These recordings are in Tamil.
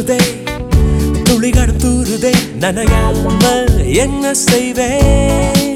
போகுதே துளிகளும் தூருதே நனையாம என்ன செய்வேன்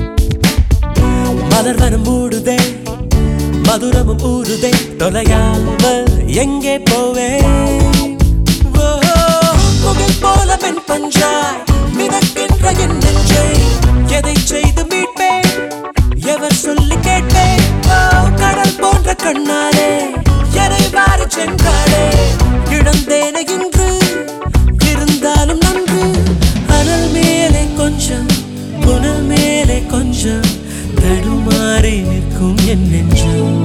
மலர் வனம் மூடுதே மதுரமும் ஊறுதே தொலையாம எங்கே போவேன் ஓ, முகில் போல மென் பஞ்சாய் மிதக்கின்ற என் நெஞ்சை எதை செய்து மீட்பேன் எவர் சொல்லி கேட்பேன் ஓ, கடல் போன்ற கண்ணாலே எரை வாரி சென்றாளே இழந்தேன இன்று இருந்தாலும் நன்று அனல் மேலே கொஞ்சம் புனல் மேலே கொஞ்சம் தடுமாறி நிற்கும் என் நெஞ்சம்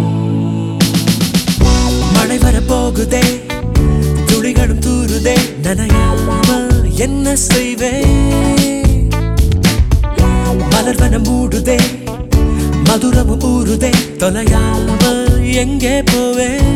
மழை வர போகுதே துளிகளும் தூருதே நனையாம என்ன செய்வேன் மலர்வன மூடுதே மதுரமும் ஊறுதே தொலையாம எங்கே போவேன்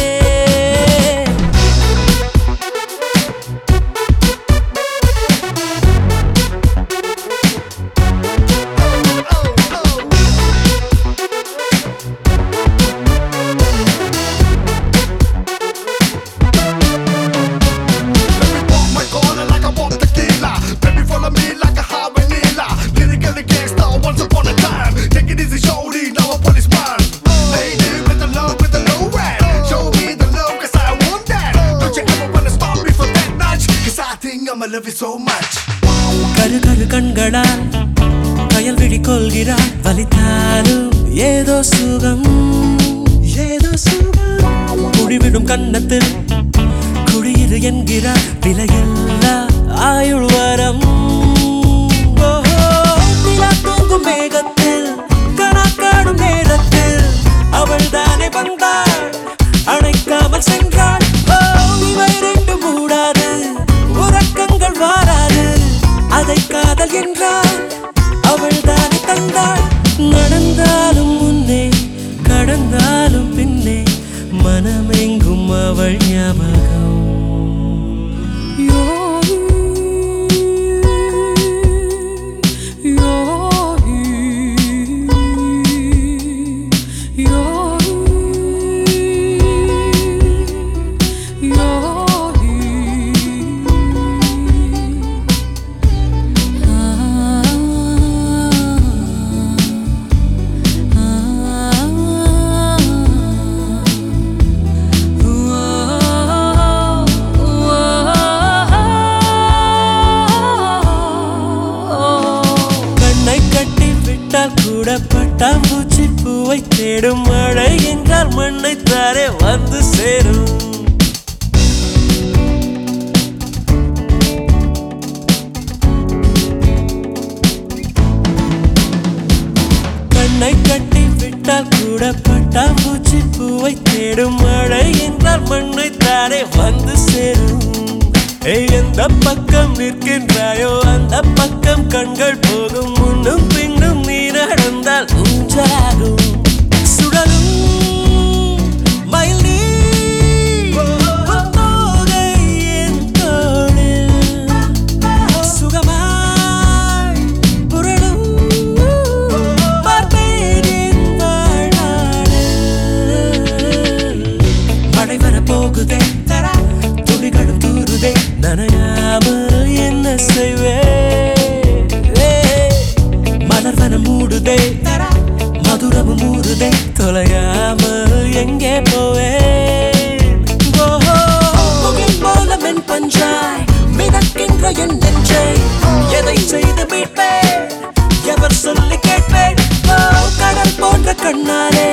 Walk my corner like I walk tequila. Baby, follow me like a high vanilla. Lyrically gangsta once upon a time. Take it easy, shorty, now a policeman. Lady with the love, with the low rap. Show me the love, cause I want that. Don't you ever wanna stop me for that notch? Cause I think I'ma love you so much. கரு கரு கண்களால் கயல் விழி கொள்கிறாள் வலித்தாலும் ஏதோ சுகம் ஏதோ சுகம் குடிவிடும் கன்னத்தில் குடியிரு என்கிறார் விலையில்லா ஆயுள் வரம் ஓஹோ, நிலா தூங்கும் மேகத்தில் கனா காணும் நேரத்தில் அவள் தானே வந்தாள் அணைக்காமல் சென்றாள் ஓ, இவை ரெண்டும் மூடாது உறக்கங்கள் வாராது அதை காதல் என்றாள் அவள் தானே தந்தாள் நடந்தாலும் முன்னே கடந்தாலும் பின்னே மனமெங்கும் அவள் ஞாபகம் கண்ணை கட்டி விட்டால் கூட பட்டாம்பூச்சி பூவை தேடும் மழை என்றால் மண்ணை தாரே வந்து சேரும் கண்ணை கட்டி விட்டால் கூட பட்டாம்பூச்சி பூவை தேடும் மழை என்றால் மண்ணை தாரே வந்து சேரும் ஏய், எந்த பக்கம் நிற்கின்றாயோ அந்த பக்கம் கண்கள் போகும் முன்னும் பின்னும் நீ நடந்தால் உஞ்சாகும் சுடலும் மயில் நீ தோகை என் தோளில் சுகமாய் புரளும் பார்ப்பேன் என் வாழ்நாளில். மழை வர போகுதே துளிகளும் தூருதே நனையாம என்ன செய்வே மலர் வனம் மூடுதே மதுரமும் மூடுதே தொலையாம எங்கே போவேன் ஓஹோ, முகில் போல மென் பஞ்சாய் மிதக்கின்ற என் நெஞ்சை எதை செய்து மீட்பேன் எவர் சொல்லி கேட்பேன் ஓ, கடல் போன்ற கண்ணாலே